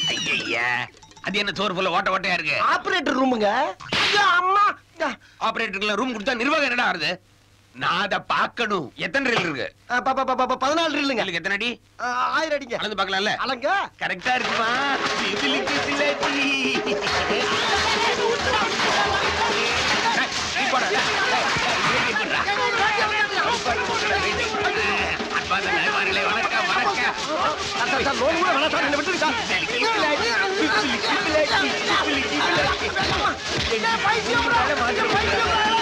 ஐயா அது என்ன சோறு ஃபுல்ல ஓட்ட ஓட்டையா இருக்கு ஆபரேட்டர் ரூமுங்க ஐயோ அம்மா ஐயா. ஆபரேட்டருக்கு ரூம் கொடுத்தா நிர்வாகம் என்னடா ஆறுது நான் அதை பார்க்கணும் எத்தனை ரீல் இருக்கு ஆ, ப- ப- ப- ப- பதினாலு இல்லைங்க உங்களுக்கு எத்தனை அடி ஆயிரம் அடிங்க கலந்து பார்க்கலாம்ல அலங்க கரெக்டா இருக்குமா சிபிலிக்கு சிலடி ஏய், நீ போடா, டேய், டேய், டேய், நீ போடுறா. அன்பான நண்பர்களே, வணக்கம், வணக்கம். சார், சார், சார், லோன் கூட வேணாம் சார், என்னை விட்டுருங்க சார். சிபிலிக்கு சிலடி, சிபிலிக்கு சிலடி, சிபிலிக்கு சிலடி. எங்க மேல மாட்டி விட்டுறாங்க.